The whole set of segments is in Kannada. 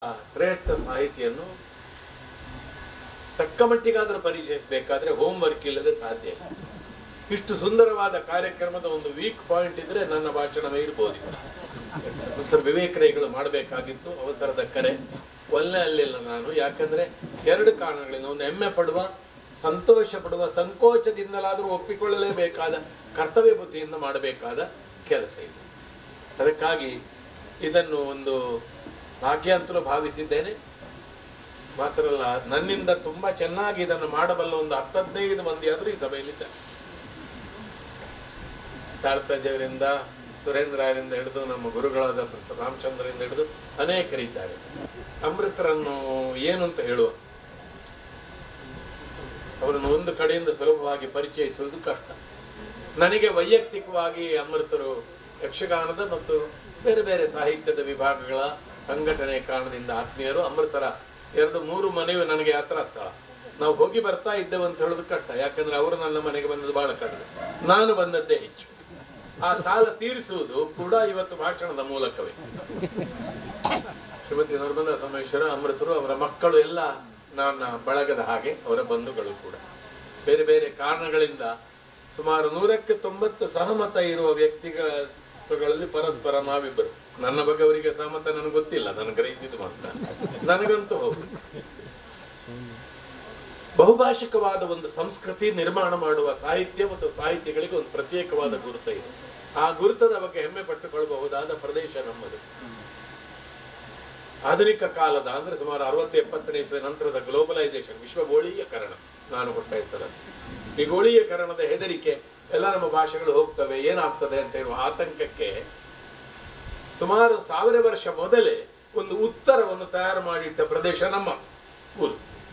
ಆ ಶ್ರೇಷ್ಠ ಸಾಹಿತಿಯನ್ನು ತಕ್ಕ ಮಟ್ಟಿಗಾದರೂ ಪರಿಚಯಿಸಬೇಕಾದ್ರೆ ಹೋಮ್ ವರ್ಕ್ ಇಲ್ಲದೆ ಸಾಧ್ಯ ಇಲ್ಲ ಇಷ್ಟು ಸುಂದರವಾದ ಕಾರ್ಯಕ್ರಮದ ಒಂದು ವೀಕ್ ಪಾಯಿಂಟ್ ಇದ್ರೆ ನನ್ನ ಭಾಷಣವೇ ಇರ್ಬೋದು ಸರ್ ವಿವೇಕರೇಗಳು ಮಾಡಬೇಕಾಗಿತ್ತು ಅವಸರದ ಕರೆ ಒಲ್ಲೆ ಅಲ್ಲಿಲ್ಲ ನಾನು ಯಾಕಂದ್ರೆ ಎರಡು ಕಾರಣಗಳಿಂದ ಒಂದು ಹೆಮ್ಮೆ ಪಡುವ ಸಂತೋಷ ಪಡುವ ಸಂಕೋಚದಿಂದಲಾದರೂ ಒಪ್ಪಿಕೊಳ್ಳಲೇಬೇಕಾದ ಕರ್ತವ್ಯ ಬುದ್ಧಿಯಿಂದ ಮಾಡಬೇಕಾದ ಕೆಲಸ ಇದು ಅದಕ್ಕಾಗಿ ಇದನ್ನು ಒಂದು ಭಾಗ್ಯ ಅಂತಲೂ ಭಾವಿಸಿದ್ದೇನೆ ಮಾತ್ರ ಅಲ್ಲ ನನ್ನಿಂದ ತುಂಬಾ ಚೆನ್ನಾಗಿ ಇದನ್ನು ಮಾಡಬಲ್ಲ ಒಂದು ಹತ್ತದೈದು ಮಂದಿ ಆದರೂ ಈ ಸಭೆಯಲ್ಲಿದ್ದಾರೆ ತಾಳ್ತಜ್ಜವರಿಂದ ಸುರೇಂದ್ರರಿಂದ ಹಿಡಿದು ನಮ್ಮ ಗುರುಗಳಾದ ಪ್ರೊಫೆಸರ್ ರಾಮಚಂದ್ರರಿಂದ ಹಿಡಿದು ಅನೇಕರಿದ್ದಾರೆ ಅಮೃತರನ್ನು ಏನು ಅಂತ ಹೇಳುವ ಅವರನ್ನು ಒಂದು ಕಡೆಯಿಂದ ಸುಲಭವಾಗಿ ಪರಿಚಯಿಸುವುದು ಕಷ್ಟ ನನಗೆ ವೈಯಕ್ತಿಕವಾಗಿ ಅಮೃತರು ಯಕ್ಷಗಾನದ ಮತ್ತು ಬೇರೆ ಬೇರೆ ಸಾಹಿತ್ಯದ ವಿಭಾಗಗಳ ಸಂಘಟನೆ ಕಾರಣದಿಂದ ಆತ್ಮೀಯರು ಅಮೃತರ ಎರಡು ಮೂರು ಮನೆಯು ನನಗೆ ಯಾತ್ರಾ ಸ್ಥಳ ನಾವು ಹೋಗಿ ಬರ್ತಾ ಇದ್ದೇವೆ ಅಂತ ಹೇಳೋದು ಕಷ್ಟ ಯಾಕಂದ್ರೆ ಅವರು ನನ್ನ ಮನೆಗೆ ಬಂದದ್ದು ಬಹಳ ಕಡಿಮೆ ನಾನು ಬಂದದ್ದೇ ಹೆಚ್ಚು ಆ ಸಾಲ ತೀರಿಸುವುದು ಕೂಡ ಇವತ್ತು ಭಾಷಣದ ಮೂಲಕವೇ ಶ್ರೀಮತಿ ನರ್ಮದಾ ಸೋಮೇಶ್ವರ ಅಮೃತರು ಅವರ ಮಕ್ಕಳು ಎಲ್ಲ ನನ್ನ ಬಳಗದ ಹಾಗೆ ಅವರ ಬಂಧುಗಳು ಕೂಡ ಬೇರೆ ಬೇರೆ ಕಾರಣಗಳಿಂದ ಸುಮಾರು ನೂರಕ್ಕೆ ತೊಂಬತ್ತು ಸಹಮತ ಇರುವ ವ್ಯಕ್ತಿಗಳಲ್ಲಿ ಪರಸ್ಪರ ನಾವಿಬ್ಬರು ನನ್ನ ಬಗ್ಗೆ ಅವರಿಗೆ ಸಹಮತ ನನಗೆ ಗೊತ್ತಿಲ್ಲ ನನಗೆ ಗ್ರಹಿಸಿದ್ದು ಮಾತ್ರ ನನಗಂತೂ ಹೌದು ಬಹುಭಾಷಿಕವಾದ ಒಂದು ಸಂಸ್ಕೃತಿ ನಿರ್ಮಾಣ ಮಾಡುವ ಸಾಹಿತ್ಯ ಮತ್ತು ಸಾಹಿತ್ಯಗಳಿಗೆ ಒಂದು ಪ್ರತ್ಯೇಕವಾದ ಗುರುತ ಇದೆ ಆ ಗುರುತದ ಬಗ್ಗೆ ಹೆಮ್ಮೆ ಪಟ್ಟುಕೊಳ್ಳಬಹುದಾದ ಪ್ರದೇಶ ನಮ್ಮದು ಆಧುನಿಕ ಕಾಲದ ಅಂದ್ರೆ ಸುಮಾರು ಅರವತ್ತು ಎಪ್ಪತ್ತನೇ ಇಸ್ವಿ ನಂತರದ ಗ್ಲೋಬಲೈಸೇಷನ್ ವಿಶ್ವ ಗೋಳೀಯಕರಣ ನಾನು ಕೊಟ್ಟ ಹೆಸರು ಈ ಗೋಳೀಯಕರಣದ ಹೆದರಿಕೆ ಎಲ್ಲ ನಮ್ಮ ಭಾಷೆಗಳು ಹೋಗ್ತವೆ ಏನಾಗ್ತದೆ ಅಂತ ಹೇಳುವ ಆತಂಕಕ್ಕೆ ಸುಮಾರು ಸಾವಿರ ವರ್ಷ ಮೊದಲೇ ಒಂದು ಉತ್ತರವನ್ನು ತಯಾರು ಮಾಡಿಟ್ಟ ಪ್ರದೇಶ ನಮ್ಮ ಊರು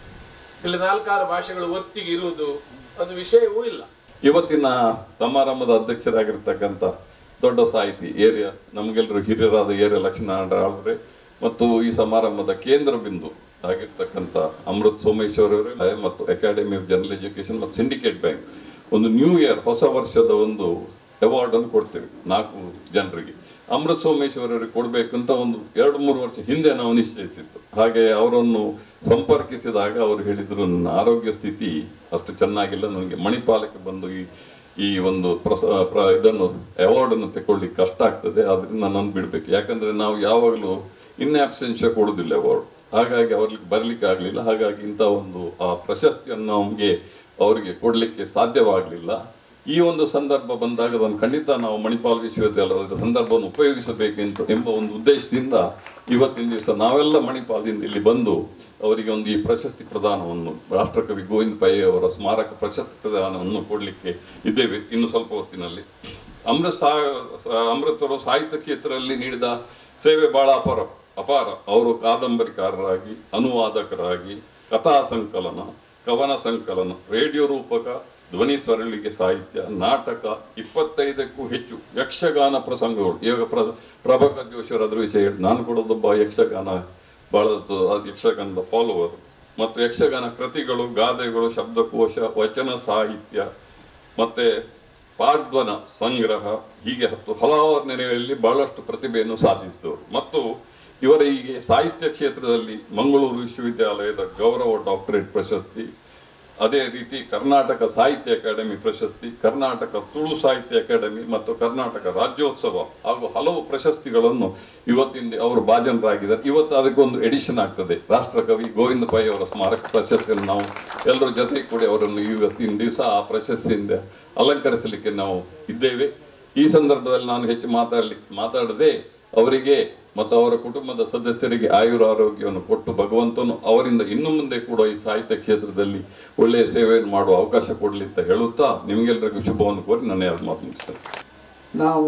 ಇಲ್ಲಿ ನಾಲ್ಕಾರು ಭಾಷೆಗಳು ಒತ್ತಿಗೆ ಇರುವುದು ಅದು ವಿಷಯವೂ ಇಲ್ಲ ಇವತ್ತಿನ ಸಮಾರಂಭದ ಅಧ್ಯಕ್ಷರಾಗಿರ್ತಕ್ಕಂಥ ದೊಡ್ಡ ಸಾಹಿತಿ ಏರಿಯಾ ನಮಗೆಲ್ಲರೂ ಹಿರಿಯರಾದ ಏರಿಯಾ ಲಕ್ಷ್ಮೀನಾರಾಯಣ ಅವರೇ ಮತ್ತು ಈ ಸಮಾರಂಭದ ಕೇಂದ್ರ ಬಿಂದು ಆಗಿರ್ತಕ್ಕಂಥ ಅಮೃತ್ ಸೋಮೇಶ್ವರ್ ಅವರೇ ಮತ್ತು ಅಕಾಡೆಮಿ ಆಫ್ ಜನರಲ್ ಎಜುಕೇಶನ್ ಮತ್ತು ಸಿಂಡಿಕೇಟ್ ಬ್ಯಾಂಕ್ ಒಂದು ನ್ಯೂ ಇಯರ್ ಹೊಸ ವರ್ಷದ ಒಂದು ಅವಾರ್ಡ್ ಅನ್ನು ಕೊಡ್ತೇವೆ ನಾಲ್ಕು ಜನರಿಗೆ ಅಮೃತ್ ಸೋಮೇಶ್ವರ್ ಅವರಿಗೆ ಕೊಡ್ಬೇಕಂತ ಒಂದು ಎರಡು ಮೂರು ವರ್ಷ ಹಿಂದೆ ನಾವು ನಿಶ್ಚಯಿಸಿತ್ತು ಹಾಗೆ ಅವರನ್ನು ಸಂಪರ್ಕಿಸಿದಾಗ ಅವರು ಹೇಳಿದ್ರು ನನ್ನ ಆರೋಗ್ಯ ಸ್ಥಿತಿ ಅಷ್ಟು ಚೆನ್ನಾಗಿಲ್ಲ ನನಗೆ ಮಣಿಪಾಲಕ್ಕೆ ಬಂದು ಈ ಈ ಒಂದು ಪ್ರಸ ಪ್ರ ಇದನ್ನು ಅವಾರ್ಡನ್ನು ತಗೊಳ್ಳಿಕ್ಕೆ ಕಷ್ಟ ಆಗ್ತದೆ ಆದ್ರಿಂದ ನನ್ನನ್ನು ಬಿಡ್ಬೇಕು ಯಾಕಂದ್ರೆ ನಾವು ಯಾವಾಗಲೂ ಇನ್ ಆಬ್ಸೆನ್ಷ ಕೊಡುದಿಲ್ಲ ಅವಾರ್ಡ್ ಹಾಗಾಗಿ ಅವ್ರಿಗೆ ಬರ್ಲಿಕ್ಕೆ ಆಗ್ಲಿಲ್ಲ ಹಾಗಾಗಿ ಇಂಥ ಒಂದು ಆ ಪ್ರಶಸ್ತಿಯನ್ನು ನಮಗೆ ಅವರಿಗೆ ಕೊಡ್ಲಿಕ್ಕೆ ಸಾಧ್ಯವಾಗಲಿಲ್ಲ ಈ ಒಂದು ಸಂದರ್ಭ ಬಂದಾಗ ಅದನ್ನು ಖಂಡಿತ ನಾವು ಮಣಿಪಾಲ್ ವಿಶ್ವವಿದ್ಯಾಲಯದ ಸಂದರ್ಭವನ್ನು ಉಪಯೋಗಿಸಬೇಕೆಂದು ಎಂಬ ಒಂದು ಉದ್ದೇಶದಿಂದ ಇವತ್ತಿನ ದಿವಸ ನಾವೆಲ್ಲ ಮಣಿಪಾಲದಿಂದ ಇಲ್ಲಿ ಬಂದು ಅವರಿಗೆ ಒಂದು ಈ ಪ್ರಶಸ್ತಿ ಪ್ರದಾನವನ್ನು ರಾಷ್ಟ್ರಕವಿ ಗೋವಿಂದ ಪೈ ಅವರ ಸ್ಮಾರಕ ಪ್ರಶಸ್ತಿ ಪ್ರದಾನವನ್ನು ಕೊಡಲಿಕ್ಕೆ ಇದ್ದೇವೆ ಇನ್ನು ಸ್ವಲ್ಪ ಹೊತ್ತಿನಲ್ಲಿ ಅಮೃತ್ ಸಾ ಅಮೃತರು ಸಾಹಿತ್ಯ ಕ್ಷೇತ್ರದಲ್ಲಿ ನೀಡಿದ ಸೇವೆ ಬಹಳ ಅಪಾರ ಅಪಾರ ಅವರು ಕಾದಂಬರಿಕಾರರಾಗಿ ಅನುವಾದಕರಾಗಿ ಕಥಾ ಸಂಕಲನ ಕವನ ಸಂಕಲನ ರೇಡಿಯೋ ರೂಪಕ ಧ್ವನಿ ಸ್ವರಳಿಗೆ ಸಾಹಿತ್ಯ ನಾಟಕ ಇಪ್ಪತ್ತೈದಕ್ಕೂ ಹೆಚ್ಚು ಯಕ್ಷಗಾನ ಪ್ರಸಂಗಗಳು ಇವಾಗ ಪ್ರ ಪ್ರಭಾಕರ್ ಜೋಶಿಯರ್ ಅದ್ರ ವಿಷಯ ಹೇಳಿ ನಾನು ಕೊಡೋದೊಬ್ಬ ಯಕ್ಷಗಾನ ಬಹಳ ದೊ- ಅದು ಯಕ್ಷಗಾನದ ಫಾಲೋವರ್ ಮತ್ತು ಯಕ್ಷಗಾನ ಕೃತಿಗಳು ಗಾದೆಗಳು ಶಬ್ದಕೋಶ ವಚನ ಸಾಹಿತ್ಯ ಮತ್ತೆ ಪಾಡ್ವನ ಸಂಗ್ರಹ ಹೀಗೆ ಹತ್ತು ಹಲವಾರು ನೆಲೆಯಲ್ಲಿ ಬಹಳಷ್ಟು ಪ್ರತಿಭೆಯನ್ನು ಸಾಧಿಸಿದವರು ಮತ್ತು ಇವರ ಹೀಗೆ ಸಾಹಿತ್ಯ ಕ್ಷೇತ್ರದಲ್ಲಿ ಮಂಗಳೂರು ವಿಶ್ವವಿದ್ಯಾಲಯದ ಗೌರವ ಡಾಕ್ಟರೇಟ್ ಪ್ರಶಸ್ತಿ ಅದೇ ರೀತಿ ಕರ್ನಾಟಕ ಸಾಹಿತ್ಯ ಅಕಾಡೆಮಿ ಪ್ರಶಸ್ತಿ ಕರ್ನಾಟಕ ತುಳು ಸಾಹಿತ್ಯ ಅಕಾಡೆಮಿ ಮತ್ತು ಕರ್ನಾಟಕ ರಾಜ್ಯೋತ್ಸವ ಹಾಗೂ ಹಲವು ಪ್ರಶಸ್ತಿಗಳನ್ನು ಇವತ್ತಿನ ಅವರು ಭಾಜನರಾಗಿದ್ದಾರೆ ಇವತ್ತು ಅದಕ್ಕೊಂದು ಎಡಿಷನ್ ಆಗ್ತದೆ ರಾಷ್ಟ್ರಕವಿ ಗೋವಿಂದ ಪೈ ಅವರ ಸ್ಮಾರಕ ಪ್ರಶಸ್ತಿಯನ್ನು ನಾವು ಎಲ್ಲರ ಜೊತೆ ಕೂಡ ಅವರನ್ನು ಇವತ್ತಿನ ದಿವಸ ಆ ಪ್ರಶಸ್ತಿಯಿಂದ ಅಲಂಕರಿಸಲಿಕ್ಕೆ ನಾವು ಇದ್ದೇವೆ ಈ ಸಂದರ್ಭದಲ್ಲಿ ನಾನು ಹೆಚ್ಚು ಮಾತಾಡಲಿಕ್ಕೆ ಮಾತಾಡದೆ ಅವರಿಗೆ ಮತ್ತು ಅವರ ಕುಟುಂಬದ ಸದಸ್ಯರಿಗೆ ಆಯುರ ಆರೋಗ್ಯವನ್ನು ಕೊಟ್ಟು ಭಗವಂತನು ಅವರಿಂದ ಇನ್ನು ಮುಂದೆ ಕೂಡ ಈ ಸಾಹಿತ್ಯ ಕ್ಷೇತ್ರದಲ್ಲಿ ಒಳ್ಳೆಯ ಸೇವೆಯನ್ನು ಮಾಡುವ ಅವಕಾಶ ಕೊಡಲಿ ಅಂತ ಹೇಳುತ್ತಾ ನಿಮಗೆಲ್ಲರಿಗೂ ಶುಭವನ್ನು ಕೋರಿ ನನ್ನ ಎರಡು ಮಾತು ಮುಗಿಸ್ತೇನೆ ನಾವು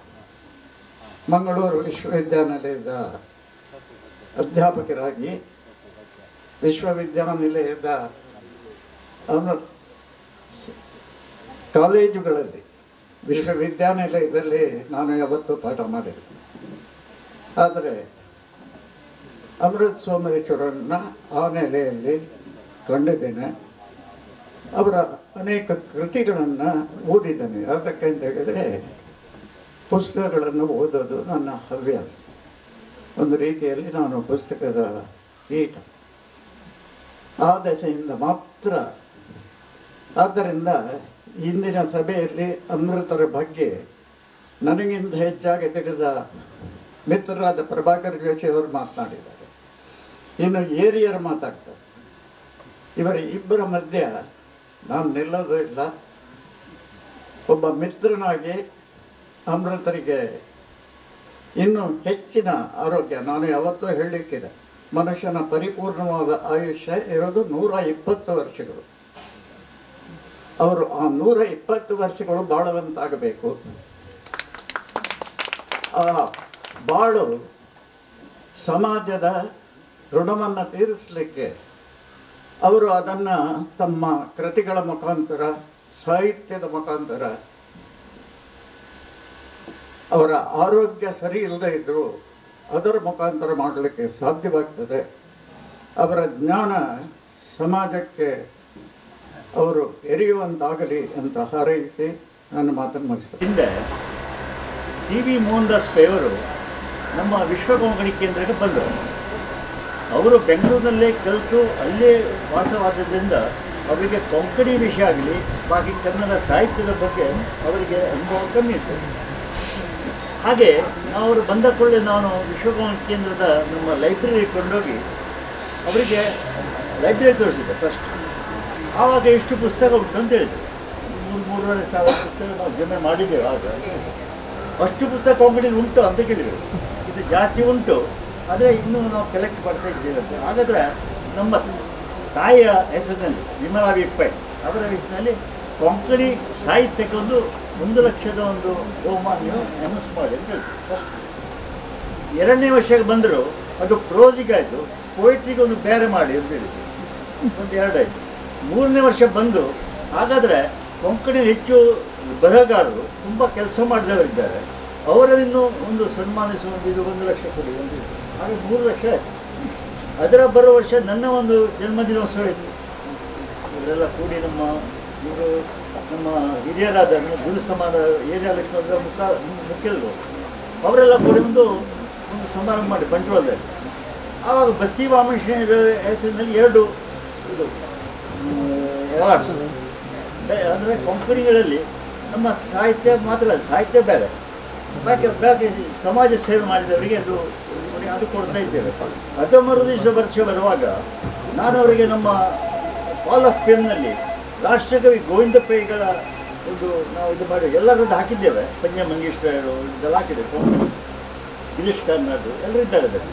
ಮಂಗಳೂರು ವಿಶ್ವವಿದ್ಯಾನಿಲಯದ ಅಧ್ಯಾಪಕರಾಗಿ ವಿಶ್ವವಿದ್ಯಾನಿಲಯದ ಅನು ಕಾಲೇಜುಗಳಲ್ಲಿ ವಿಶ್ವವಿದ್ಯಾನಿಲಯದಲ್ಲಿ ನಾನು ಯಾವತ್ತೂ ಪಾಠ ಮಾಡಿಲ್ಲ ಆದರೆ ಅಮೃತ್ ಸೋಮೇಶ್ವರನ್ನ ಆ ನೆಲೆಯಲ್ಲಿ ಕಂಡಿದ್ದೇನೆ ಅವರ ಅನೇಕ ಕೃತಿಗಳನ್ನು ಓದಿದ್ದೇನೆ ಅದಕ್ಕೆ ಅಂತ ಹೇಳಿದರೆ ಪುಸ್ತಕಗಳನ್ನು ಓದೋದು ನನ್ನ ಹವ್ಯಾಸ ಒಂದು ರೀತಿಯಲ್ಲಿ ನಾನು ಪುಸ್ತಕದ ಕೀಟ ಆ ದಶೆಯಿಂದ ಮಾತ್ರ ಆದ್ದರಿಂದ ಇಂದಿನ ಸಭೆಯಲ್ಲಿ ಅಮೃತರ ಬಗ್ಗೆ ನನಗಿಂತ ಹೆಚ್ಚಾಗಿ ತಿಳಿದ ಮಿತ್ರರಾದ ಪ್ರಭಾಕರ್ ಜೋಶಿ ಅವರು ಮಾತನಾಡಿದ್ದಾರೆ ಇನ್ನು ಏರಿಯರು ಮಾತಾಡ್ತಾರೆ ಇವರ ಇಬ್ಬರ ಮಧ್ಯ ನಾನು ನಿಲ್ಲೋದು ಇಲ್ಲ ಒಬ್ಬ ಮಿತ್ರನಾಗಿ ಅಮೃತರಿಗೆ ಇನ್ನೂ ಹೆಚ್ಚಿನ ಆರೋಗ್ಯ ನಾನು ಯಾವತ್ತೂ ಹೇಳಲಿಕ್ಕಿದೆ ಮನುಷ್ಯನ ಪರಿಪೂರ್ಣವಾದ ಆಯುಷ್ಯ ಇರೋದು ನೂರ ಇಪ್ಪತ್ತು ವರ್ಷಗಳು ಅವರು ಆ ನೂರ ಇಪ್ಪತ್ತು ವರ್ಷಗಳು ಬಾಳುವಂತಾಗಬೇಕು ಆ ಬಾಳು ಸಮಾಜದ ಋಣವನ್ನು ತೀರಿಸಲಿಕ್ಕೆ ಅವರು ಅದನ್ನು ತಮ್ಮ ಕೃತಿಗಳ ಮುಖಾಂತರ ಸಾಹಿತ್ಯದ ಮುಖಾಂತರ ಅವರ ಆರೋಗ್ಯ ಸರಿ ಇಲ್ಲದೆ ಇದ್ದರೂ ಅದರ ಮುಖಾಂತರ ಮಾಡಲಿಕ್ಕೆ ಸಾಧ್ಯವಾಗ್ತದೆ ಅವರ ಜ್ಞಾನ ಸಮಾಜಕ್ಕೆ ಅವರು ಎರೆಯುವಂತಾಗಲಿ ಅಂತ ಹಾರೈಸಿ ನನ್ನ ಮಾತನ್ನು ಮುಗಿಸ್ತೇನೆ ಹಿಂದೆ ಟಿ ವಿ ಮೋಹನ್ದಾಸ್ ಪೇವರು ನಮ್ಮ ವಿಶ್ವಕೊಂಕಣಿ ಕೇಂದ್ರಕ್ಕೆ ಬಂದರು ಅವರು ಬೆಂಗಳೂರಿನಲ್ಲೇ ಕಲಿತು ಅಲ್ಲೇ ವಾಸವಾದದ್ರಿಂದ ಅವರಿಗೆ ಕೊಂಕಣಿ ವಿಷಯ ಆಗಲಿ ಬಾಕಿ ಕನ್ನಡ ಸಾಹಿತ್ಯದ ಬಗ್ಗೆ ಅವರಿಗೆ ಅನುಭವ ಕಮ್ಮಿ ಇತ್ತು ಹಾಗೆ ನಾವು ಅವರು ಬಂದ ಕೂಡಲೇ ನಾನು ವಿಶ್ವಕೊಂಕಣಿ ಕೇಂದ್ರದ ನಮ್ಮ ಲೈಬ್ರರಿ ಕೊಂಡೋಗಿ ಅವರಿಗೆ ಲೈಬ್ರರಿ ತೋರಿಸಿದ್ದೆ ಫಸ್ಟ್ ಆವಾಗ ಎಷ್ಟು ಪುಸ್ತಕ ಉಂಟು ಅಂತ ಹೇಳಿದ್ರು ಮೂರು ಮೂರುವರೆ ಸಾವಿರ ಪುಸ್ತಕ ನಾವು ಜಮೆ ಮಾಡಿದ್ದೇವೆ ಆಗ ಅಷ್ಟು ಪುಸ್ತಕ ಕೊಂಕಣಿಲಿ ಉಂಟು ಅಂತ ಕೇಳಿದರು ಇದು ಜಾಸ್ತಿ ಉಂಟು ಆದರೆ ಇನ್ನೂ ನಾವು ಕಲೆಕ್ಟ್ ಮಾಡ್ತಾ ಇದ್ದೀವಿ ಅಂತ ಹಾಗಾದರೆ ನಮ್ಮ ತಾಯಿಯ ಹೆಸರಿನಲ್ಲಿ ವಿಮಲಾ ವಿಪ್ಪೈ ಅವರ ಹೆಸರಿನಲ್ಲಿ ಕೊಂಕಣಿ ಸಾಹಿತ್ಯಕ್ಕೆ ಒಂದು ಒಂದು ಲಕ್ಷದ ಒಂದು ಬಹುಮಾನ ನೀವು ಅನೌನ್ಸ್ ಮಾಡಿ ಅಂತ ಹೇಳಿದ್ರು ಫಸ್ಟ್ ಎರಡನೇ ವರ್ಷಕ್ಕೆ ಬಂದರು ಅದು ಪ್ರೋಸಿಗೆ ಆಯಿತು ಪೋಯಿಟ್ರಿಗೆ ಒಂದು ಬೇರೆ ಮಾಡಿ ಅಂತ ಹೇಳಿದ್ರು ಒಂದು ಎರಡಾಯಿತು ಮೂರನೇ ವರ್ಷ ಬಂದು ಹಾಗಾದರೆ ಕೊಂಕಣಿ ಹೆಚ್ಚು ಬರಹಗಾರರು ತುಂಬ ಕೆಲಸ ಮಾಡಿದವರಿದ್ದಾರೆ ಅವರನ್ನು ಒಂದು ಸನ್ಮಾನಿಸುವ ಒಂದು ಇದು ಒಂದು ಲಕ್ಷ ಕೊಡಿ ಒಂದು ಇದು. ಹಾಗೆ ಮೂರು ಲಕ್ಷ ಆಯ್ತು ಅದರ ಬರೋ ವರ್ಷ ನನ್ನ ಒಂದು ಜನ್ಮದಿನೋತ್ಸವ ಇತ್ತು ಇವರೆಲ್ಲ ಕೂಡಿ ನಮ್ಮ ಇವರು ನಮ್ಮ ಹಿರಿಯರಾದ ನಮ್ಮ ಗುರು ಸಮಾನ ಏರಿಯಾ ಲಕ್ಷ್ಮಣ ಮುಖ ಮುಖ್ಯರು ಅವರೆಲ್ಲ ಕೂಡಿ ಒಂದು ಒಂದು ಸಮಾರಂಭ ಮಾಡಿ ಬಂಟ್ವಾಳದಲ್ಲಿ ಆವಾಗ ಬಸ್ತಿ ವಾಮೇಶ್ವರ ಹೆಸರಿನಲ್ಲಿ ಎರಡು ಇದು ಅವಾರ್ಡ್ಸ್ ಅಂದರೆ ಕೊಂಕಣಿಗಳಲ್ಲಿ ನಮ್ಮ ಸಾಹಿತ್ಯ ಮಾತ್ರ ಅಲ್ಲ, ಸಾಹಿತ್ಯ ಬೇರೆ ಬಾಕಿ ಬಾಕಿ ಸಮಾಜ ಸೇವೆ ಮಾಡಿದವರಿಗೆ ಅದು ಅದು ಕೊಡ್ತಾ ಇದ್ದೇವೆ ಅದು ಮರುದಿವಸ ವರ್ಷ ಬರುವಾಗ ನಾನು ಅವರಿಗೆ ನಮ್ಮ ಹಾಲ್ ಆಫ್ ಫೇಮ್ನಲ್ಲಿ ರಾಷ್ಟ್ರಕವಿ ಗೋವಿಂದ ಪೈಗಳ ಒಂದು ನಾವು ಇದು ಮಾಡಿ ಎಲ್ಲರದ್ದು ಹಾಕಿದ್ದೇವೆ ಪಂಜ ಮಂಗೇಶ್ವರರು ಇದೆಲ್ಲ ಹಾಕಿದ್ದೇವೆ ಕೊಂಕಣಿ ಗಿರೀಶ್ ಕಾರ್ನಾಡು ಎಲ್ಲರೂ ಇದ್ದಾರೆ ಅದರಲ್ಲಿ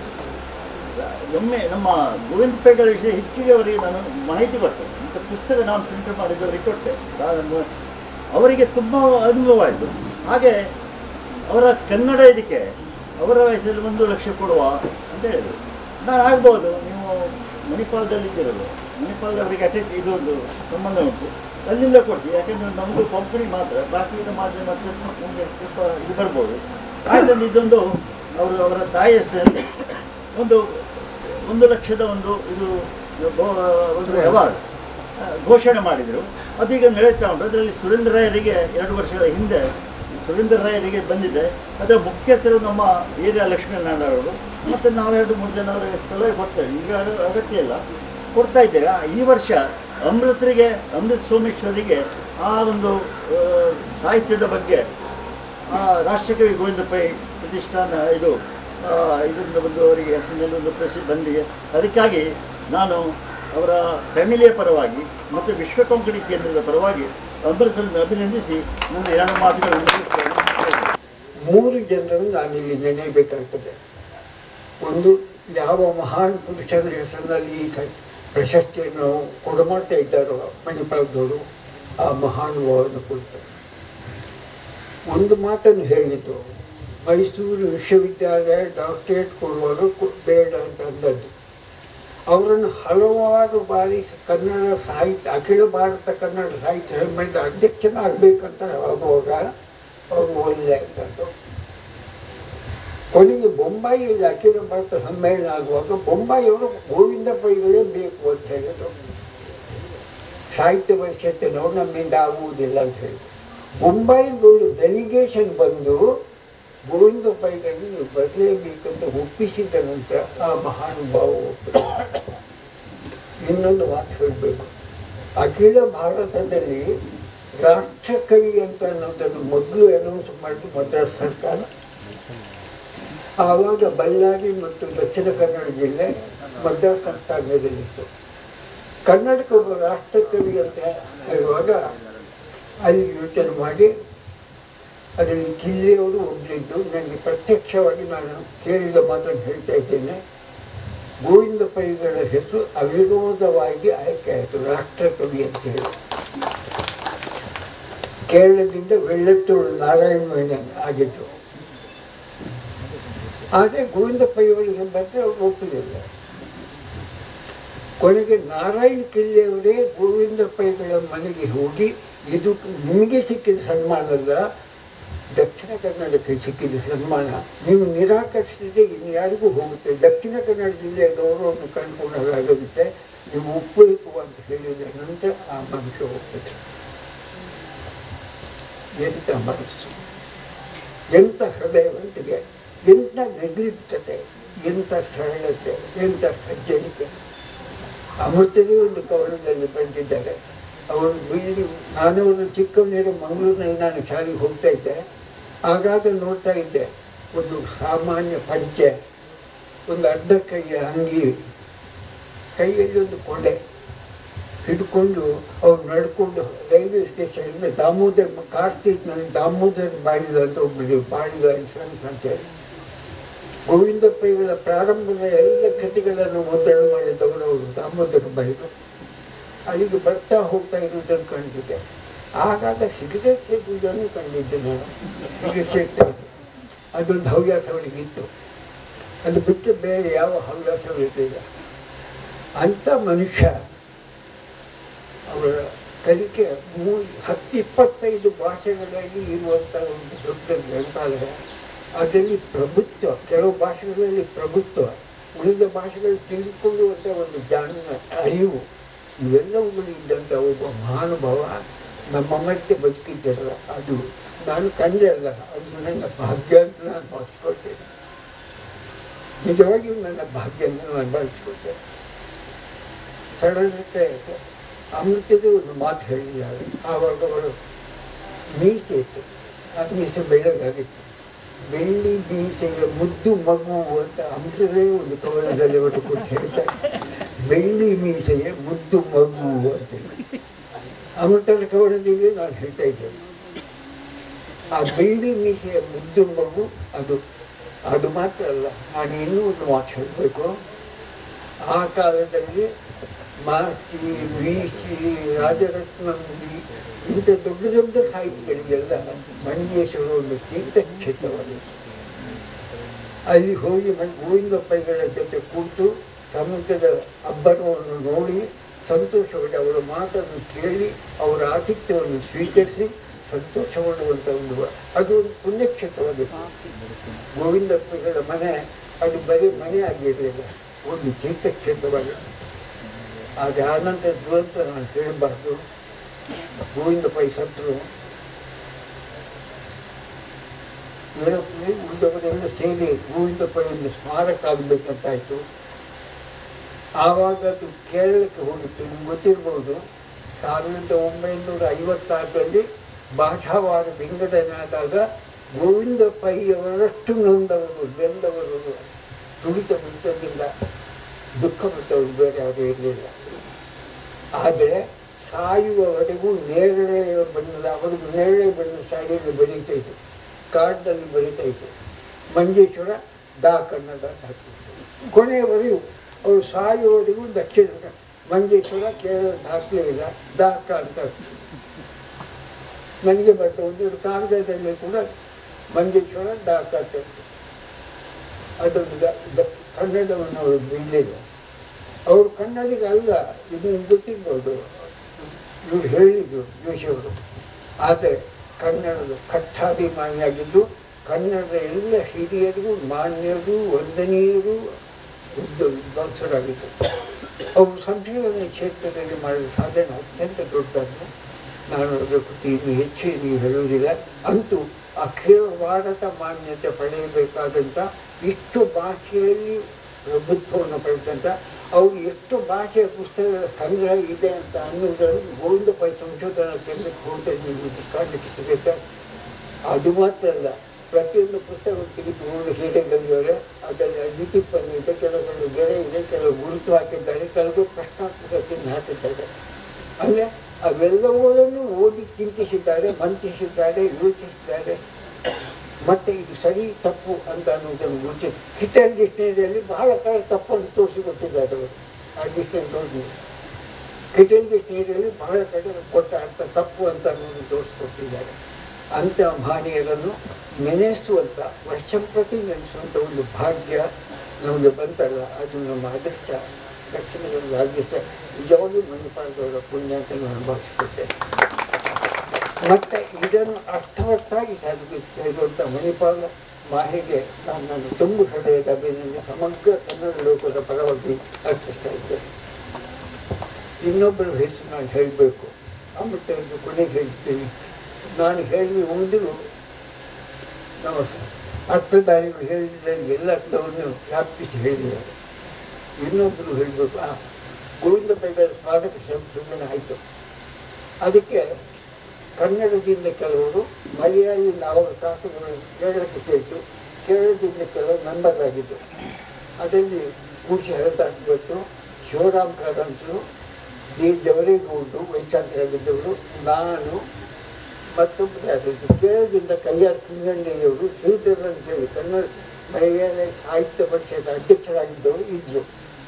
ಒಮ್ಮೆ ನಮ್ಮ ಗೋವಿಂದ ಪೇಗಳ ವಿಷಯ ಹೆಚ್ಚಿಗೆ ಅವರಿಗೆ ನಾನು ಮಾಹಿತಿ ಕೊಟ್ಟೆ ಇಂಥ ಪುಸ್ತಕ ನಾನು ಪ್ರಿಂಟ್ ಮಾಡಿದವರಿಗೆ ಕೊಟ್ಟೆ ನಾನು ಅವರಿಗೆ ತುಂಬ ಅನುಭವ ಆಯಿತು ಹಾಗೆ ಅವರ ಕನ್ನಡ ಇದಕ್ಕೆ ಅವರ ವಯಸ್ಸಲ್ಲಿ ಒಂದು ಲಕ್ಷ ಕೊಡುವ ಅಂತ ಹೇಳಿದರು ನಾನು ಆಗ್ಬೋದು ನೀವು ಮಣಿಪಾಲದಲ್ಲಿ ಇದ್ದಿರೋದು ಮಣಿಪಾಲದವರಿಗೆ ಅಟೆಂಡ್ ಇದು ಒಂದು ಸಂಬಂಧ ಉಂಟು ಅಲ್ಲಿಂದ ಕೊಡಿಸಿ ಯಾಕೆಂದರೆ ನಮ್ಮದು ಕೊಂಕಣಿ ಮಾತ್ರ ಬಾಕಿ ಇದು ಮಾಡಿದ್ರೆ ಮತ್ತೆ ನಮಗೆ ಸ್ವಲ್ಪ ಇದು ಬರ್ಬೋದು ಆಯ್ತು ಇದೊಂದು ಅವರು ಅವರ ತಾಯಿ ಹೆಸರಲ್ಲಿ ಒಂದು ಒಂದು ಲಕ್ಷದ ಒಂದು ಇದು ಗೋ- ಒಂದು ಅವಾರ್ಡ್ ಘೋಷಣೆ ಮಾಡಿದರು ಅದೀಗ ನಡೀತಾ ಉಂಟು ಅದರಲ್ಲಿ ಸುರೇಂದ್ರ ರಾಯರಿಗೆ ಎರಡು ವರ್ಷಗಳ ಹಿಂದೆ ಸುರೇಂದ್ರ ರಾಯರಿಗೆ ಬಂದಿದೆ ಅದರ ಮುಖ್ಯಸ್ಥರು ನಮ್ಮ ವೀರ್ಯ ಲಕ್ಷ್ಮೀನಾರಾಯಣ ಅವರು ಮತ್ತು ನಾವೆರಡು ಮೂರು ಜನ ಅವರ ಸಲಹೆ ಕೊಡ್ತೇವೆ ಈಗ ಅದು ಅಗತ್ಯ ಇಲ್ಲ ಕೊಡ್ತಾ ಇದ್ದೇವೆ ಆ, ಈ ವರ್ಷ ಅಮೃತರಿಗೆ ಅಮೃತ ಸೋಮೇಶ್ವರಿಗೆ ಆ ಒಂದು ಆ, ಸಾಹಿತ್ಯದ ಬಗ್ಗೆ ಆ ರಾಷ್ಟ್ರಕವಿ ಗೋವಿಂದ ಪೈ ಪ್ರತಿಷ್ಠಾನ ಇದು ಆ, ಇದರಿಂದ ಒಂದು ಅವರಿಗೆ ಹೆಸರಿನಲ್ಲಿ ಒಂದು ಪ್ರಸಿದ್ಧ ಬಂದಿದೆ ಅದಕ್ಕಾಗಿ ನಾನು ಅವರ ಫ್ಯಾಮಿಲಿಯ ಪರವಾಗಿ ಮತ್ತು ವಿಶ್ವ ಕೊಂಕಣಿ ಕೇಂದ್ರದ ಪರವಾಗಿ ಅಮೃತರನ್ನು ಅಭಿನಂದಿಸಿ ನನ್ನ ಎರಡು ಮಾತುಗಳನ್ನು ಮುಗಿಸ್ತೇನೆ. ಮೂರು ಜನರನ್ನು ನಾನಿಲ್ಲಿ ನೆನೆಯಬೇಕಾಗ್ತದೆ ಒಂದು ಯಾವ ಮಹಾನ್ ಪುರುಷರ ಹೆಸರಿನಲ್ಲಿ ಈ ಸ ಪ್ರಶಸ್ತಿಯನ್ನು ಕೊಡಮಾಡ್ತಾ ಇದ್ದಾರೋ ಮಣಿಪಾಲದವರು ಆ ಮಹಾನುಭಾವನ ಕೊಡ್ತಾರೆ ಒಂದು ಮಾತನ್ನು ಹೇಳಿದ್ದು ಮೈಸೂರು ವಿಶ್ವವಿದ್ಯಾಲಯ ಡಾಕ್ಟರೇಟ್ ಕೊಡುವಾಗ ಕೊ- ಬೇಡ ಅಂತ ಅಂದದ್ದು ಅವರನ್ನು ಹಲವಾರು ಬಾರಿ ಸ- ಕನ್ನಡ ಸಾಹಿತ್ಯ ಅಖಿಲ ಭಾರತ ಕನ್ನಡ ಸಾಹಿತ್ಯ ಸಮ್ಮೇಳನದ ಅಧ್ಯಕ್ಷನಾಗಬೇಕಂತ ಆಗುವಾಗ ಅವರು ಒಳ್ಳೆ ಅಂತದ್ದು ಕೊನೆಗೆ ಬೊಂಬಾಯಿಯಲ್ಲಿ ಅಖಿಲ ಭಾರತ ಸಮ್ಮೇಳನ ಆಗುವಾಗ ಬೊಂಬಾಯಿಯವರು ಗೋವಿಂದ ಪೈಗಳೇ ಬೇಕು ಅಂತ ಹೇಳಿದ್ರು ಸಾಹಿತ್ಯ ಪರಿಷತ್ತು ನಮ್ಮಿಂದ ಆಗುವುದಿಲ್ಲ ಅಂತ ಹೇಳಿದ್ರು ಬೊಂಬಾಯಿಗೆ ಒಂದು ಡೆಲಿಗೇಷನ್ ಬಂದು ಗೋವಿಂದ ಪೈಗಳನ್ನು ನೀವು ಬರಲೇಬೇಕಂತ ಒಪ್ಪಿಸಿದ ನಂತರ ಆ ಮಹಾನುಭಾವ ಒಪ್ಪರು ಇನ್ನೊಂದು ಮಾತು ಹೇಳಬೇಕು ಅಖಿಲ ಭಾರತದಲ್ಲಿ ರಾಷ್ಟ್ರಕವಿ ಅಂತ ಅನ್ನೋದನ್ನು ಮೊದಲು ಅನೌನ್ಸ್ ಮಾಡಿದ್ದು ಮದ್ರಾಸ್ ಸರ್ಕಾರ ಆವಾಗ ಬಳ್ಳಾರಿ ಮತ್ತು ದಕ್ಷಿಣ ಕನ್ನಡ ಜಿಲ್ಲೆ ಮದ್ರಾಸ್ ಸಂಸ್ಥಾನದಲ್ಲಿತ್ತು ಕನ್ನಡಕ್ಕೆ ಒಬ್ಬ ರಾಷ್ಟ್ರಕವಿ ಅಂತ ಹೇಳುವಾಗ ಅಲ್ಲಿ ಯೋಚನೆ ಮಾಡಿ ಅದರಲ್ಲಿ ಜಿಲ್ಲೆಯವರು ಒಬ್ಬರಿದ್ದು ನನಗೆ ಪ್ರತ್ಯಕ್ಷವಾಗಿ ನಾನು ಕೇಳಿದ ಮಾತನ್ನು ಹೇಳ್ತಾ ಇದ್ದೇನೆ ಗೋವಿಂದ ಪೈಗಳ ಹೆಸರು ಅವಿರೋಧವಾಗಿ ಆಯ್ಕೆ ಆಯಿತು ರಾಷ್ಟ್ರಕವಿ ಅಂತ ಹೇಳಿ ಕೇರಳದಿಂದ ವೆಳ್ಳತ್ತೂರು ನಾರಾಯಣ ಮೇನನ್ ಆಗಿದ್ದು ಆದರೆ ಗೋವಿಂದ ಪೈಯವರಿಗೆ ಬಂದರೆ ಅವ್ರು ಒಪ್ಪಲಿಲ್ಲ ಕೊನೆಗೆ ನಾರಾಯಣ ಕಿಲ್ಲೆಯವರೇ ಗೋವಿಂದ ಪೈಗಳ ಮನೆಗೆ ಹೋಗಿ ಇದು ನಿಮಗೆ ಸಿಕ್ಕಿದ ಸನ್ಮಾನ ಅಲ್ಲ ದಕ್ಷಿಣ ಕನ್ನಡಕ್ಕೆ ಸಿಕ್ಕಿದ ಸನ್ಮಾನ ನೀವು ನಿರಾಕರಿಸಿದ್ರೆ ಇನ್ಯಾರಿಗೂ ಹೋಗುತ್ತೆ ದಕ್ಷಿಣ ಕನ್ನಡ ಜಿಲ್ಲೆಯ ಗೌರವವನ್ನು ಕಂಡುಕೊಂಡಾಗುತ್ತೆ ನೀವು ಒಪ್ಪಬೇಕು ಅಂತ ಹೇಳಿದ ನಂತರ ಆ ಮನುಷ್ಯ ಒಪ್ಪಿದ್ರು ಎಂಥ ಮನಸ್ಸು ಎಂಥ ಹೃದಯವಂತಿಗೆ ಎಂಥ ನಿರ್ಲಿಪ್ತತೆ ಎಂಥ ಸರಳತೆ ಎಂಥ ಸಜ್ಜನಿಕೆ ಅಮೃತದೇ ಒಂದು ಕವನದಲ್ಲಿ ಬಂದಿದ್ದಾರೆ ಅವರು ಬೀಳಿ ನಾನು ಒಂದು ಚಿಕ್ಕವನಿರೋ ಮಂಗಳೂರಿನಲ್ಲಿ ನಾನು ಶಾಲೆಗೆ ಹೋಗ್ತಾ ಇದ್ದೆ ಆಗಾಗ ನೋಡ್ತಾ ಇದ್ದೆ ಒಂದು ಸಾಮಾನ್ಯ ಪಂಚೆ ಒಂದು ಅರ್ಧ ಕೈಯ ಅಂಗಿ ಕೈಯಲ್ಲಿ ಒಂದು ಕೊಡೆ ಹಿಡ್ಕೊಂಡು ಅವ್ರು ನಡ್ಕೊಂಡು ರೈಲ್ವೆ ಸ್ಟೇಷನಿಂದ ದಾಮೋದರ್ ಕಾರ್ತಿಕ್ನಲ್ಲಿ ದಾಮೋದರ್ ಬಾಳಿದ ಅಂತ ಒಬ್ಬರು ಬಾಳಿದ ಇನ್ಸೂರೆನ್ಸ್ ಅಂತ ಹೇಳಿ ಗೋವಿಂದಪ್ಪಗಳ ಪ್ರಾರಂಭದ ಎಲ್ಲ ಕೃತಿಗಳನ್ನು ಮುದ್ರಣ ಮಾಡಿದವರು ಅವರು ದಾಮೋದರ ಬಾಯಿಗಳು ಅಲ್ಲಿಗೆ ಬರ್ತಾ ಹೋಗ್ತಾ ಇರುವುದನ್ನು ಕಂಡಿದ್ದೆ ಆಗಾಗ ಸಿಗರೇಟ್ ಸೇದುವುದನ್ನು ಕಂಡಿದ್ದೆ ನಾನು ಸಿಗರೇಟ್ ಸೇರ್ತಾ ಇದ್ದೆ ಅದೊಂದು ಹವ್ಯಾಸ ಅವಳಿಗಿತ್ತು ಅದು ಬಿಟ್ಟು ಬೇರೆ ಯಾವ ಹವ್ಯಾಸವೂ ಇರಲಿಲ್ಲ ಅಂಥ ಮನುಷ್ಯ ಅವರ ಕಲಿಕೆ ಮೂ ಹತ್ತು ಇಪ್ಪತ್ತೈದು ಭಾಷೆಗಳಲ್ಲಿ ಇರುವಂಥ ಒಂದು ದೊಡ್ಡ ಗ್ರಂಥಾಲಯ ಅದರಲ್ಲಿ ಪ್ರಭುತ್ವ ಕೆಲವು ಭಾಷೆಗಳಲ್ಲಿ ಪ್ರಭುತ್ವ ಉಳಿದ ಭಾಷೆಗಳು ತಿಳಿದುಕೊಳ್ಳುವಂಥ ಒಂದು ಜ್ಞಾನ ಅರಿವು ಇವೆಲ್ಲವುಗಳು ಇದ್ದಂಥ ಒಬ್ಬ ಮಹಾನುಭಾವ ನಮ್ಮ ಮಧ್ಯೆ ಬದುಕಿದ್ದಲ್ಲ ಅದು ನಾನು ಕಂಡೆ ಅಲ್ಲ ಅದು ನನ್ನ ಭಾಗ್ಯ ಅಂತ ನಾನು ಭಾವಿಸ್ಕೊಳ್ತೇನೆ ನಿಜವಾಗಿಯೂ ನನ್ನ ಭಾಗ್ಯ ಅಂತ ನಾನು ಭಾವಿಸ್ಕೊಳ್ತೇನೆ ಸರಳತೆ ಅಮೃತದ ಒಂದು ಮಾತು ಹೇಳಿದ್ದಾರೆ ಆವಾಗ ಅವಳು ಮೀಸೆ ಇತ್ತು ಆ ಮೀಸೆ ಬೆಳ್ಳಗಾಗಿತ್ತು ಬೆಳ್ಳಿ ಮೀಸೆಯ ಮುದ್ದು ಮಗು ಅಂತ ಅಮೃತದೇ ಒಂದು ಕವನದಲ್ಲಿ ಅವರು ಕೊಟ್ಟು ಹೇಳ್ತಾರೆ ಬೆಳ್ಳಿ ಮೀಸೆಯ ಮುದ್ದು ಮಗು ಅಂತ ಅಮೃತದ ಕವನದಲ್ಲಿ ನಾನು ಹೇಳ್ತಾ ಇದ್ದೇನೆ ಆ ಬೆಳ್ಳಿ ಮೀಸೆಯ ಮುದ್ದು ಮಗು ಅದು ಅದು ಮಾತ್ರ ಅಲ್ಲ ನಾನು ಇನ್ನೂ ಒಂದು ಮಾತು ಹೇಳಬೇಕು ಆ ಕಾಲದಲ್ಲಿ ಮಾರ್ಚಿ ವೀಸಿ ರಾಜರತ್ನಂದಿ ಇಂಥ ದೊಡ್ಡ ದೊಡ್ಡ ಸಾಹಿತಿಗಳಿಗೆಲ್ಲ ಮಂಜೇಶ್ವರ ಒಂದು ತೀರ್ಥಕ್ಷೇತ್ರವಾಗಿತ್ತು ಅಲ್ಲಿ ಹೋಗಿ ಮ- ಗೋವಿಂದಪ್ಪಗಳ ಜೊತೆ ಕೂತು ಸಮುದ್ರದ ಅಬ್ಬರವನ್ನು ನೋಡಿ ಸಂತೋಷಪಟ್ಟು ಅವರ ಮಾತನ್ನು ಕೇಳಿ ಅವರ ಆತಿಥ್ಯವನ್ನು ಸ್ವೀಕರಿಸಿ ಸಂತೋಷಗೊಳ್ಳುವಂಥ ಒಂದು ಅದು ಒಂದು ಪುಣ್ಯಕ್ಷೇತ್ರವಾಗಿತ್ತು ಗೋವಿಂದಪ್ಪಗಳ ಮನೆ ಅದು ಬರೀ ಮನೆ ಆಗಿರಲಿಲ್ಲ ಒಂದು ತೀರ್ಥಕ್ಷೇತ್ರವಾಗಿತ್ತು ಆದರೆ ಆನಂತರ ದುರಂತ ನಾನು ಹೇಳಬಾರ್ದು ಗೋವಿಂದ ಪೈ ಸತ್ರು ಏರೋಪ್ಲೇನ್ ಉಳಿದವರೆಲ್ಲ ಸೇರಿ ಗೋವಿಂದ ಪೈ ಒಂದು ಸ್ಮಾರಕ ಆಗಬೇಕಂತಾಯ್ತು ಆವಾಗ ಅದು ಕೇರಳಕ್ಕೆ ಹೋಗಿತ್ತು ನಿಮ್ಗೆ ಗೊತ್ತಿರ್ಬೋದು ಸಾವಿರದ ಒಂಬೈನೂರ ಐವತ್ತಾರರಲ್ಲಿ ಭಾಷಾವಾರ ವಿಂಗಡಣೆ ಆದಾಗ ಗೋವಿಂದ ಪೈಯವರಷ್ಟು ನೊಂದವರು ಬೆಂದವರು ತುಳಿತ ಬಿಟ್ಟದಿಲ್ಲ ದುಃಖ ಬಿಟ್ಟವರು ಬೇರೆ ಯಾರೂ ಇರಲಿಲ್ಲ ಆದರೆ ಸಾಯುವವರೆಗೂ ನೇರಳೆ ಬಣ್ಣದ ಅವರಿಗೂ ನೇರಳೆ ಬಣ್ಣದ ಶಾಲೆಯಲ್ಲಿ ಬರೀತಾ ಇತ್ತು ಕಾರ್ಡ್ನಲ್ಲಿ ಬರೀತಾ ಇತ್ತು ಮಂಜೇಶ್ವರ ದಾ ಕನ್ನಡ ಅಂತ ಹಾಕಿದ್ರು ಕೊನೆಯವರೆಗೂ ಅವರು ಸಾಯುವವರೆಗೂ ದಕ್ಷಿಣ ಕನ್ನಡ. ಮಂಜೇಶ್ವರ ಕೇರಳ ದಾಖಲೆ ಇಲ್ಲ ದಾಕ ಅಂತ ನನಗೆ ಬರ್ತದೆ ಒಂದು ಕಾಗದದಲ್ಲಿ ಕೂಡ ಮಂಜೇಶ್ವರ ದಾಕ ಅಂತ ಇತ್ತು. ಅದೊಂದು ದ- ದ- ಕನ್ನಡವನ್ನು ಅವರು ಬಿಡಲಿಲ್ಲ ಅವರು ಕನ್ನಡಿಗ ಅಲ್ಲ ಇದು ನಿಮ್ಗೆ ಗೊತ್ತಿರ್ಬೋದು ಇವ್ರು ಹೇಳಿದ್ರು ಜೋಶಿಯವರು ಆದರೆ ಕನ್ನಡದ ಕಟ್ಟಾಭಿಮಾನಿಯಾಗಿದ್ದು ಕನ್ನಡದ ಎಲ್ಲ ಹಿರಿಯರಿಗೂ ಮಾನ್ಯರು ವಂದನೀಯರು ಉದ್ದ ವಿದ್ವಾಂಸರಾಗಿದ್ದರು ಅವರು ಸಂಶೋಧನೆ ಕ್ಷೇತ್ರದಲ್ಲಿ ಮಾಡಿದ ಸಾಧನೆ ಅತ್ಯಂತ ದೊಡ್ಡದ್ದು ನಾನು ಅದರ ಕುರಿತು ಇನ್ನು ಹೆಚ್ಚು ನೀವು ಹೇಳುವುದಿಲ್ಲ ಅಂತೂ ಅಖಿಲ ಭಾರತ ಮಾನ್ಯತೆ ಪಡೆಯಬೇಕಾದಂಥ ಇಷ್ಟು ಭಾಷೆಯಲ್ಲಿ ಪ್ರಭುತ್ವವನ್ನು ಪಡೆದಂಥ ಅವು ಎಷ್ಟು ಭಾಷೆಯ ಪುಸ್ತಕಗಳ ಸಂಗ್ರಹ ಇದೆ ಅಂತ ಅನ್ನುವುದನ್ನು ಗೋವಿಂದ ಪೈ ಸಂಶೋಧನಾ ಕೇಂದ್ರಕ್ಕೆ ಹೋದರೆ ನೀವು ಕಾಣಲಿಕ್ಕೆ ಸಿಗುತ್ತೆ ಅದು ಮಾತ್ರ ಅಲ್ಲ ಪ್ರತಿಯೊಂದು ಪುಸ್ತಕ ತೆಗೆದು ನೋಡಿ ಹೇಗೆ ಬಂದಿದ್ದಾರೆ ಅದರಲ್ಲಿ ಲಿಪಿಪ್ಪನ್ನು ಇದೆ ಕೆಲವರು ಗೆರೆ ಇದೆ ಕೆಲವು ಗುರುತು ಹಾಕಿದ್ದಾರೆ ಕೆಲವು ಪ್ರಶ್ನಾತ್ಮಕ ಚಿಹ್ನೆ ಹಾಕಿದ್ದಾರೆ ಅಂದರೆ ಅವೆಲ್ಲವುಗಳನ್ನು ಓದಿ ಚಿಂತಿಸಿದ್ದಾರೆ ಮಂತಿಸಿದ್ದಾರೆ ಯೋಚಿಸಿದ್ದಾರೆ ಮತ್ತೆ ಇದು ಸರಿ ತಪ್ಪು ಅಂತ ಅನ್ನೋದನ್ನು ಗುರುತಿ ಹಿಟಲ್ ಡಿಕ್ಷನರಿಯಲ್ಲಿ ಬಹಳ ಕಡೆ ತಪ್ಪನ್ನು ತೋರಿಸಿಕೊಟ್ಟಿದ್ದಾರೆ ಅವರು ಆ ಡಿಕ್ಷನರಿ ನೋಡಿ ಹಿಟಲ್ ಡಿಕ್ಷನರಿಯಲ್ಲಿ ಬಹಳ ಕಡೆ ಕೊಟ್ಟ ಅರ್ಥ ತಪ್ಪು ಅಂತ ಅನ್ನೋದು ತೋರಿಸಿಕೊಟ್ಟಿದ್ದಾರೆ ಅಂಥ ಮಹನೀಯರನ್ನು ನೆನೆಸುವಂಥ ವರ್ಷಂಪ್ರತಿ ನೆನೆಸುವಂಥ ಒಂದು ಭಾಗ್ಯ ನಮಗೆ ಬಂತಲ್ಲ ಅದು ನಮ್ಮ ಅದೃಷ್ಟ ದಕ್ಷಿಣ ಕನ್ನಡ ರಾಜ್ಯ ನಿಜವಾಗ್ಲೂ ಮಣಿಪಾಲದವರ ಪುಣ್ಯ ಅಂತ ನಾನು ಭಾವಿಸ್ಕೊಳ್ತೇನೆ ಮತ್ತೆ ಇದನ್ನು ಅರ್ಥವತ್ತಾಗಿ ಸಾಧಿಸುವಂಥ ಮಣಿಪಾಲ ಮಾಹಿಗೆ ನಾನು ನನ್ನ ತುಂಬು ಹೃದಯದ ಅಭಿನಂದನೆ ಸಮಗ್ರ ಕನ್ನಡ ಲೋಕದ ಪರವಾಗಿ ಅರ್ಪಿಸ್ತಾ ಇದ್ದೇನೆ ಇನ್ನೊಬ್ಬರ ಹೆಸರು ನಾನು ಹೇಳಬೇಕು ಅಮೃತ ಕೊನೆಗೆ ಹೇಳ್ತೀನಿ ನಾನು ಹೇಳಿ ಮೊದಲು ನಮ್ಮ ಅರ್ಥಧಾರಿಗಳು ಹೇಳಿದ ಎಲ್ಲ ಅರ್ಥವನ್ನು ವ್ಯಾಪಿಸಿ ಹೇಳಿದ್ದಾರೆ ಇನ್ನೊಬ್ಬರು ಹೇಳಬೇಕು ಆ ಗೋವಿಂದ ಪೈಗಳ ಸ್ವಾಗತ ಸಂಶೋಧನೆ ಆಯಿತು ಅದಕ್ಕೆ ಕನ್ನಡದಿಂದ ಕೆಲವರು ಮಲಯಾಳಿಯಿಂದ ಅವರ ಕಾಸುಗಳು ಕೇರಳಕ್ಕೆ ಸೇರಿತು ಕೇರಳದಿಂದ ಕೆಲವರು ಮೆಂಬರ್ ಆಗಿದ್ದು ಅದರಲ್ಲಿ ಕೂಚಿ ಹರತಾಕ್ಬಿಟ್ಟು ಶಿವರಾಮ್ ಕಾರಂತರು ಡಿ ಜವರೇಗೌಡರು ವೈಶಾಖರಾಗಿದ್ದವರು ನಾನು ಮತ್ತೊಬ್ಬರು ಯಾರಿದ್ರು ಕೇರಳದಿಂದ ಕಲ್ಯಾಣ ಸಿಂಗಣ್ಣಯ್ಯವರು ಶ್ರೀಧರ್ ಅಂತ ಹೇಳಿ ಕನ್ನಡ ಮಲಯಾಳ ಸಾಹಿತ್ಯ ಪರಿಷತ್ ಅಧ್ಯಕ್ಷರಾಗಿದ್ದವರು ಇದ್ರು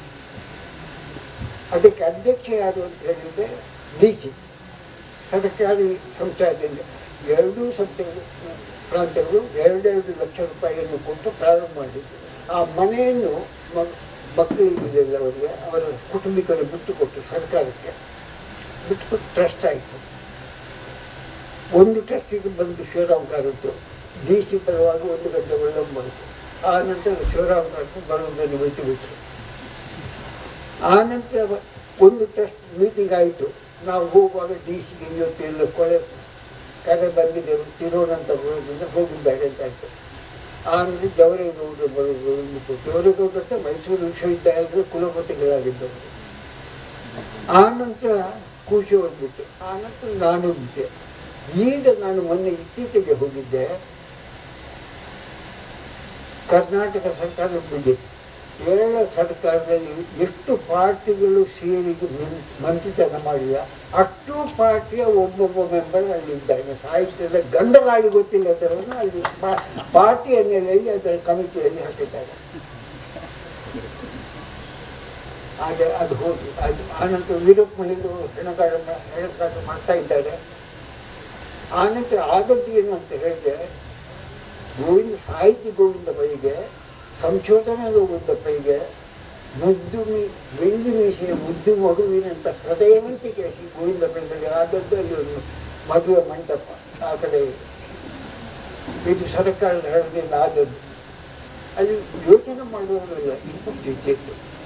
ಅದಕ್ಕೆ ಅಧ್ಯಕ್ಷ ಯಾರು ಅಂತ ಹೇಳಿದ್ರೆ ಡಿ ಸಿ ಸರ್ಕಾರಿ ಸಂಸ್ಥೆಯಿಂದ ಎರಡೂ ಸಂಸ್ಥೆಗಳು ಪ್ರಾಂತ್ಯಗಳು ಎರಡೆರಡು ಲಕ್ಷ ರೂಪಾಯಿಯನ್ನು ಕೊಟ್ಟು ಪ್ರಾರಂಭ ಮಾಡಿದ್ರು ಆ ಮನೆಯನ್ನು ಮ- ಮಕ್ಕಳಿಗೆಲ್ಲ ಅವರಿಗೆ ಅವರ ಕುಟುಂಬಿಕರು ಬಿಟ್ಟು ಕೊಟ್ಟು ಸರ್ಕಾರಕ್ಕೆ ಬಿಟ್ಟುಕೊಟ್ಟು ಟ್ರಸ್ಟ್ ಆಯಿತು ಒಂದು ಟ್ರಸ್ಟಿಗೆ ಬಂದು ಶಿವರಾಮ್ ಕಾರತ್ತು ಡಿ ಸಿ ಪರವಾಗಿ ಒಂದು ಗಂಟೆ ವಿಳಂಬ ಆಯಿತು ಆ ನಂತರ ಶಿವರಾಮ್ ಕಾರತ್ತು ಬರುವುದನ್ನು ಬಿಟ್ಟು ಬಿಟ್ಟರು ಆ ನಂತರ ಒಂದು ಟ್ರಸ್ಟ್ ಮೀಟಿಂಗ್ ಆಯಿತು ನಾವು ಹೋಗುವಾಗ ಡಿ ಸಿಗೆ ಇವತ್ತು ಎಲ್ಲ ಕೊಳೆ ಕರೆ ಬಂದಿದ್ದೆವು ತಿರುವನಂತಪುರದಿಂದ ಹೋಗಿದ್ದಾರೆ ಅಂತ ಆಯಿತು ಆಮೇಲೆ ಜವರೇಗೌಡರು ಬರೋದು ಒಂದು ಜವರೇಗೌಡರು ಅಂತ ಮೈಸೂರು ವಿಶ್ವವಿದ್ಯಾಲಯದ ಕುಲಪತಿಗಳಾಗಿದ್ದವರು ಆ ನಂತರ ಖುಷಿ ಹೋಗ್ಬಿಟ್ಟು ಆ ನಂತರ ನಾನು ಬಿಟ್ಟೆ ಈಗ ನಾನು ಮೊನ್ನೆ ಇತ್ತೀಚೆಗೆ ಹೋಗಿದ್ದೆ ಕರ್ನಾಟಕ ಸರ್ಕಾರ ಬಿಡಿ ಕೇರಳ ಸರ್ಕಾರದಲ್ಲಿ ಎಷ್ಟು ಪಾರ್ಟಿಗಳು ಸೇರಿ ಮನ್- ಮಂತ್ರಿತನ ಮಾಡಿದ ಅಷ್ಟು ಪಾರ್ಟಿಯ ಒಬ್ಬೊಬ್ಬ ಮೆಂಬರ್ ಅಲ್ಲಿ ಇದ್ದಾನೆ ಸಾಹಿತ್ಯದ ಗಂಧಗಾಳಿ ಗೊತ್ತಿಲ್ಲ ಅದರನ್ನು ಅಲ್ಲಿ ಪಾ- ಪಾರ್ಟಿಯ ನೆಲೆಯಲ್ಲಿ ಅದರ ಕಮಿಟಿಯಲ್ಲಿ ಹಾಕಿದ್ದಾರೆ ಹಾಗೆ ಅದು ಹೋಗಿ ಅದು ಆನಂತರ ವಿರೂಪ್ ಮಹಿಳೆಯರು ಹೆಣಗಾಡ ಹೆಣಗಾಟ ಮಾಡ್ತಾ ಇದ್ದಾರೆ ಆನಂತರ ಆದದ್ದು ಏನು ಅಂತ ಹೇಳಿದ್ರೆ ಗೋವಿಂದ ಸಾಹಿತ್ಯ ಗೋವಿಂದ ಬೈಗೆ ಸಂಶೋಧನಾ ಗೋವಿಂದ ಬೈಗೆ ಮುದ್ದು ಮೀ ಬೆಳ್ಳಿ ಮೀಸೆಯ ಮುದ್ದು ಮಗುವಿನಂತ ಹೃದಯವಂತಿಕೆ ಶ್ರೀ ಗೋವಿಂದ ಬೈಗಳಿಗೆ ಆದದ್ದು ಅಲ್ಲಿ ಒಂದು ಮದುವೆ ಮಂಟಪ ಆ ಕಡೆ ಇದು ಸರ್ಕಾರದ ಹಣದಿಂದ ಆದದ್ದು ಅಲ್ಲಿ ಯೋಚನೆ ಮಾಡುವವರೆಲ್ಲ ಇಪ್ಪತ್ತು ಇತ್ತು